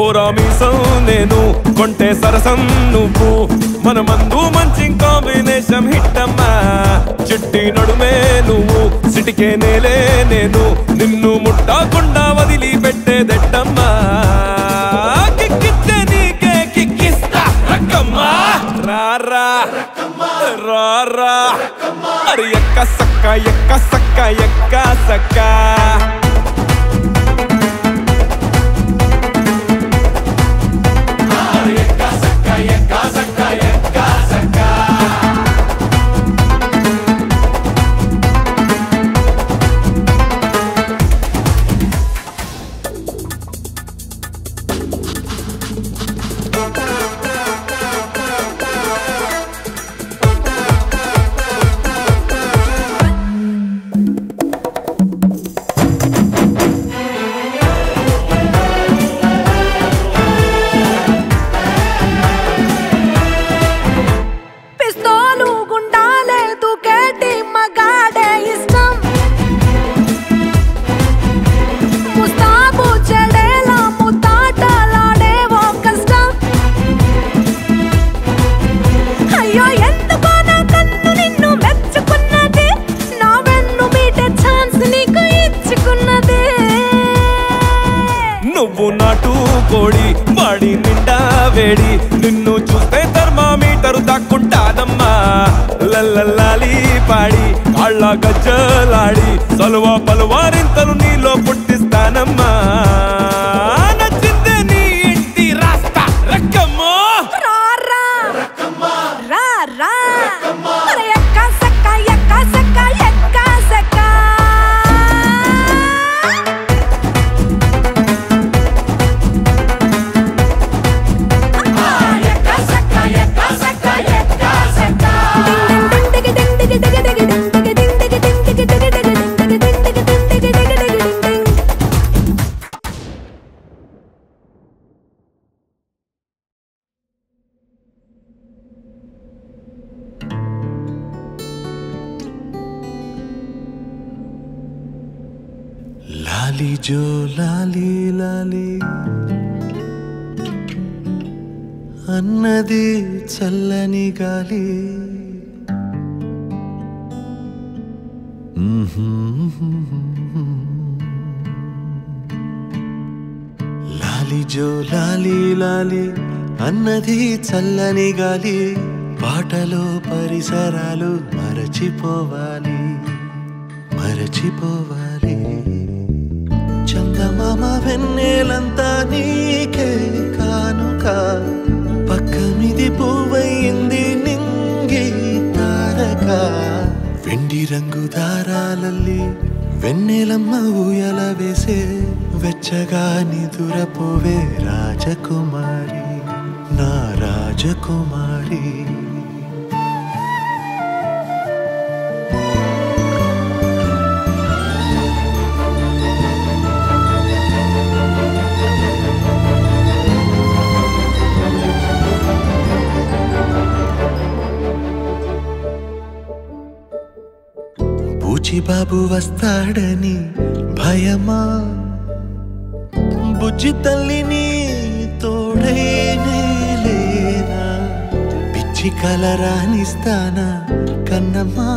కోరా మీసం నేను కొంటే సరసం నువ్వు మన మందు మంచి కాంబినేషన్ హిట్ అమ్మా చిట్టి నడుమే నువ్వు సిటికే నేలే నేను నిన్ను ముట్టకుండా వదిలి పెట్టేదెట్టమ్మా కిక్కిస్తే నీకే కిక్కిస్తా రక్కమ్మా రారా రారా అరే ఎక్క సక్క ఎక్క సక్క ఎక్క సక్క పిస్తోలు గుండాలే దుకేటి మగాడే ఇష్టం ముస్తాబు చెడేలా ముతాటలాడే ఓ కష్టం అయ్యో ఎందుకో నా కన్ను నిన్ను మెచ్చుకున్నది నా వెన్ను మీటే ఛాన్స్ నీకు ఇచ్చుకున్నది నువ్వు నాటు కోడి వాడి నిండా వేడి నిన్ను చూస్తే థర్మామీటర్ దాక్కుంటాదమ్మా లల్లల్లాలి పాడి కాళ్ళ గజ్జలాడి సలువ పలువారింతలు నీలో పుట్టిస్తానమ్మా నచ్చిందే నీ ఇంటి రాస్తా రక్కమ్మో రారా రా రా అరే ఎక్క సక్క ఎక్క సక్క ఎక్క సక్క ఎక్క సక్క ఎక్క సక్క ఎక్క సక్క డింగ్ డింగ్ డింగ్ డింగ్ డింగ్ డింగ్ డింగ్ డింగ్ డింగ్ డింగ్ డింగ్ డింగ్ డింగ్ డింగ్ డింగ్ డింగ్ డింగ్ డింగ్ డింగ్ లాలి జో లాలి లాలి అన్నది చల్లని గాలి లాలి జో లాలి లాలి అన్నది చల్లని గాలి పాటలో పరిసరాలు మరచిపోవాలి మరచిపోవాలి చందమామ వెన్నెలంతా నీకే కానుక పక్క మిది పువ్వయింది నింగి తారక వెండి రంగు దారాలల్లి వెన్నెలమ్మ ఊయల వేసే వెచ్చగా నిదురపోవే రాజకుమారి నా రాజకుమారి బూచిబాబు వస్తాడని భయమా బుజ్జి తల్లిని తోడేనే లేనా పిచ్చి కలరానిస్తానా కన్నమ్మా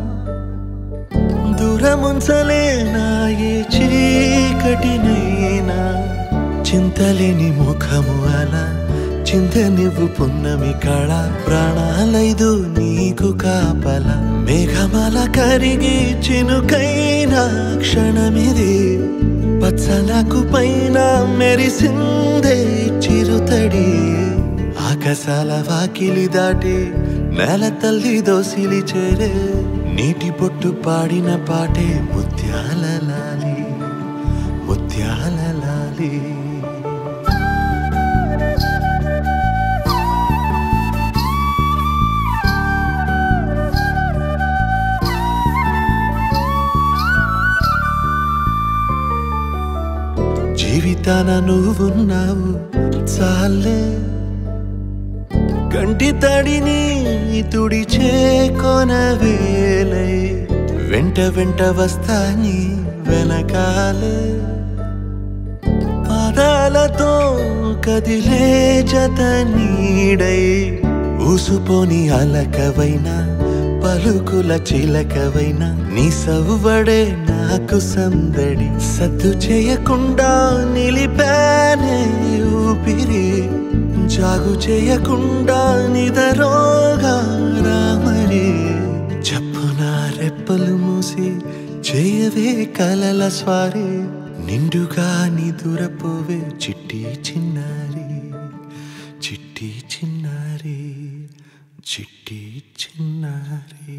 దూరముంచలేనా ఏ చీకటినైనా చింతలేని ముఖము అలా చింత నువ్వు పున్నమి కళ ప్రాణాలైదు నీకు కాపల మేఘమాల కరిగి చినుకైన క్షణమిది పచ్చనకు పైన మెరిసిందే చిరుతడి ఆకాశాల వాకిలి దాటి నేల తల్లి దోసిలి చేరే నీటి పొట్టు పాడిన పాటే ముత్యాల లాలి ముత్యాల లాలి జీవితాన నువ్వున్నావు చాలే కంటి తడిని తుడిచే కొనవేలై వెంట వెంట వస్తాని వెనకాలే పాదాల కలతో కదిలే జత నీడై ఊసుపోని అలకవైనా పలుకుల చిలకవైనా నీ సవ్వడే నాకు సందడి సద్దు చేయకుండా నిలిపానే ఊపిరి జాగు చేయకుండా నిదరోగా రామరి చప్పున రెప్పలు మూసి చేయవే కలల స్వారి నిండుగా నిదురపోవే చిట్టి చిన్నారి చిట్టి చిన్నారి చిట్టి చిన్నారి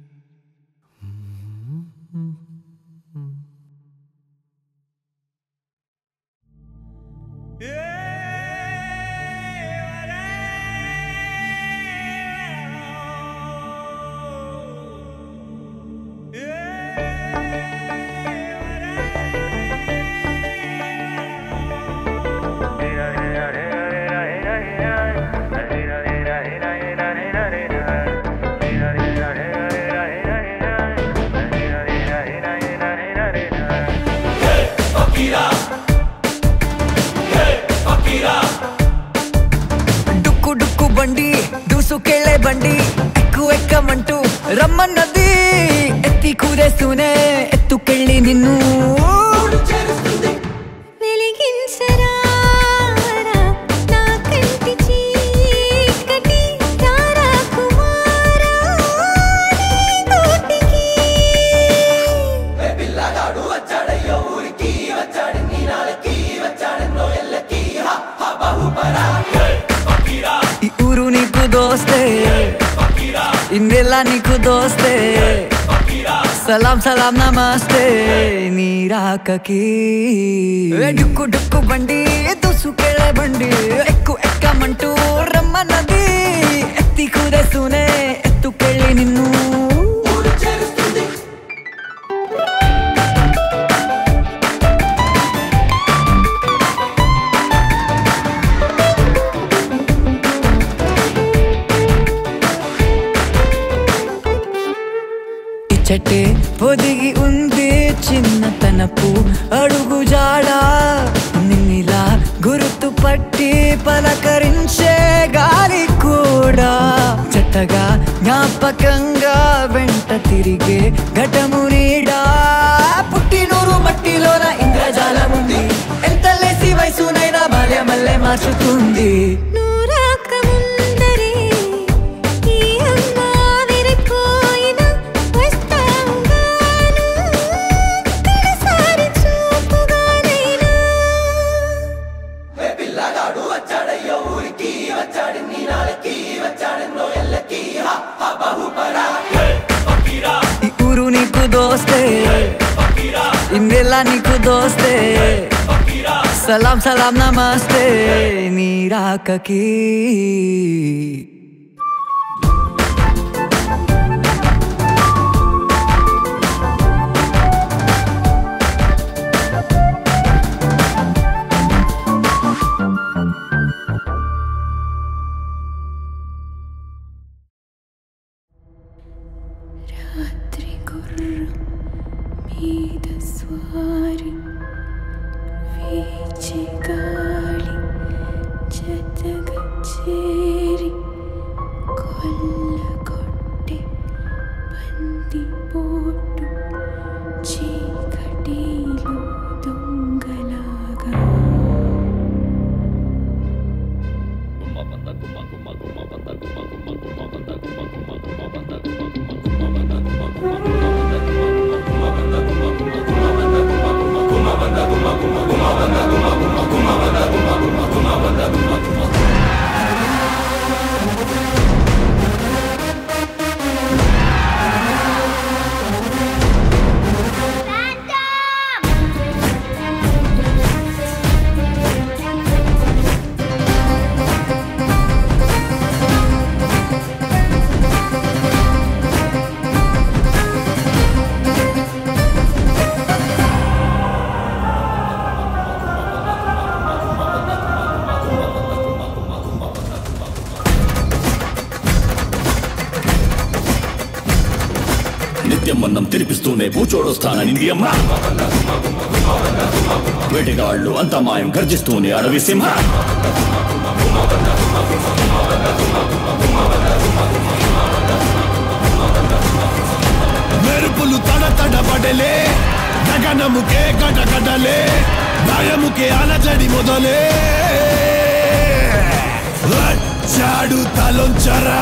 డుక్కు డుక్కు బండి దూసుకెళ్లే బండి ఎక్కు ఎక్కమంటూ రమ్మన్నది ఎత్తి కూరేస్తూనే ఎత్తుకెళ్ళి నిన్ను వెలిగించరా నా కంటి చీకటి తారా కుమారా నీ కోటికి ఈ ఊరు నీకు దోస్తే ఇందెల్లా నీకు దోస్తే సలాం సలాం నమస్తే నీ రాకకి ఏ డుక్కు డుక్కు బండి దూసుకెళ్ళే బండి ఎక్కు ఎక్కమంటూ రమ్మన్నది ఎత్తి కూరేస్తూనే ఎత్తుకెళ్ళి నిన్ను ఇచ్చటే పొదిగి ఉంది చిన్నతనపు అడుగు జాడా నిన్నిలా గుర్తు పట్టి పలకరించే గాలి కూడా చెట్టగా జ్ఞాపకంగా వెంట తిరిగే ఘటము నీడా పుట్టినూరు మట్టిలోన ఇంద్రజాలం ఉంది ఎంత లేసి వయసునైనా బాల్యమల్లే మార్చుతుంది నూరాక ముందరే ఈ అమ్మ విరిపోయిన వస్తాంగాను కడసారి చూపుగానైనా ఈ ఊరు నీకు దోస్తే ఇందెల్లా నీకు దోస్తే సలాం సలాం నమస్తే నీ రాకకి రాత్రి గుర్రం మీద స్వారి వీచే గాలి జతగా చేరి కొల్లగొట్టి బంది పోటు చీకటిలో దొంగలాగా ఆ నిత్యం మన్నం తినిపిస్తూనే పూచోడొస్తానని అమ్మ వేటగాళ్ళు అంతా మాయం గర్జిస్తూనే అడవి సింహ మెరుపులు తడ తడబడలే గగనముకే గడగడలే భయముకే అలజడి మొదలే వచ్చాడు తలొంచరా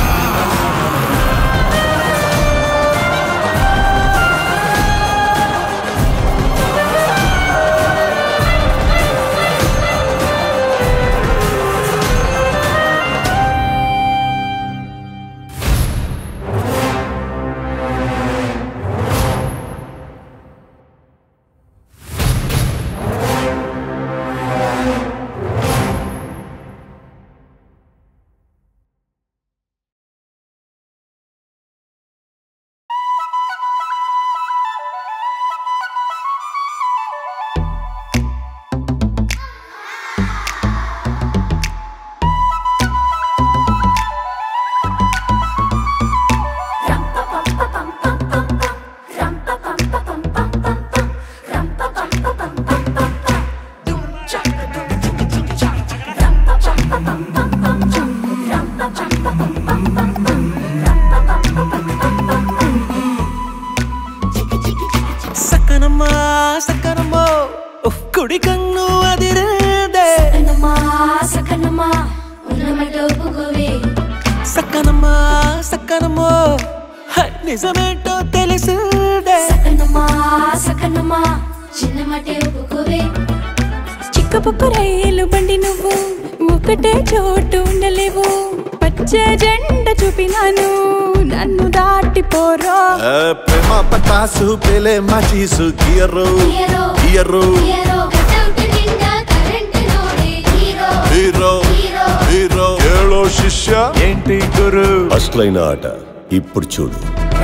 సక్కనమ్మా సక్కనమ్మో ఉఫ్, కుడి కన్ను అదిరేదే సకనమా సకనమా ఉన్నమటో పుగువే సక్కనమ్మా సక్కనమ్మో హై, నిజమేంటో తెలిసిందే సకనమా సకనమా చిన్నమటే పుగువే చిక్కపుక్క రైలు బండి నువ్వు ఒకటే చోటు ఉండలేవు పచ్చ జెండ చూపినాను నన్ను దాటిపోరో ప్రేమ పటాసు పేలే మాచీసు gear hero gear hero cutout నిండా కరెంట్ నోడే హీరో హీరో హీరో హీరో ఏళో శిష్య ఏంటి గురు అసలైన ఆట ఇప్పుడు చూడు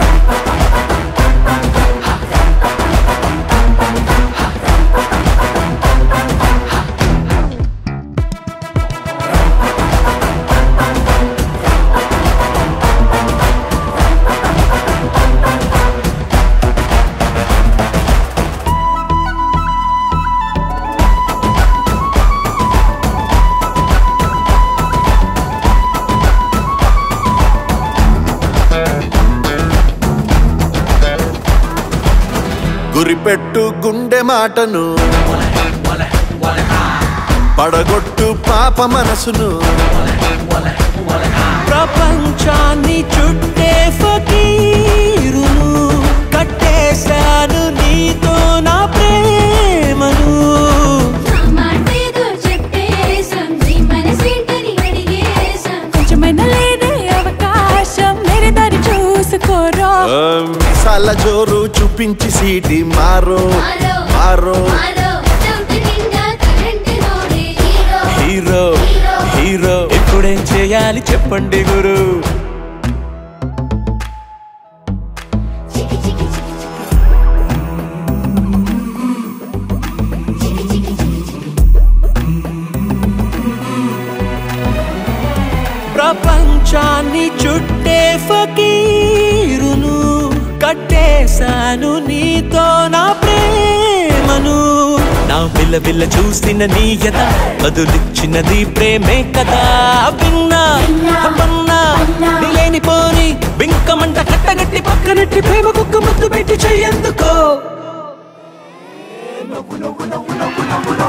గురిపెట్టు గుండె మాటను పడగొట్టు పాప మనసును ప్రపంచాన్ని చుట్టే ఫకీరును కట్టేశాను నీతో నా ప్రేమను మాటేదో చెప్పేసాం నీ మనసేంటని అడిగేసాం కొంచెమైనా లేదే అవకాశం వేరే దారి చూసుకోరో సాల జోరు చూపించి సీటి మారో మారో మారో మారో కటౌట్ నిండా కరెంట్ నోడే హీరో హీరో హీరో ఇప్పుడేం చేయాలి చెప్పండి గురు చికి చికి చికి చికి చికి చికి ప్రపంచాన్ని చుట్టే ఫకీరును కట్టేశాను నీతో నా ప్రేమను నా పిల్ల పిల్ల చూసిన నీయత బదులిచ్చినది ప్రేమే కదా విన్నా పన్నా లేని పోని బింకమంట కట్టగట్టి పక్కనట్టి ప్రేమ కుక్క ముద్దు పెట్టి చెయ్యందుకో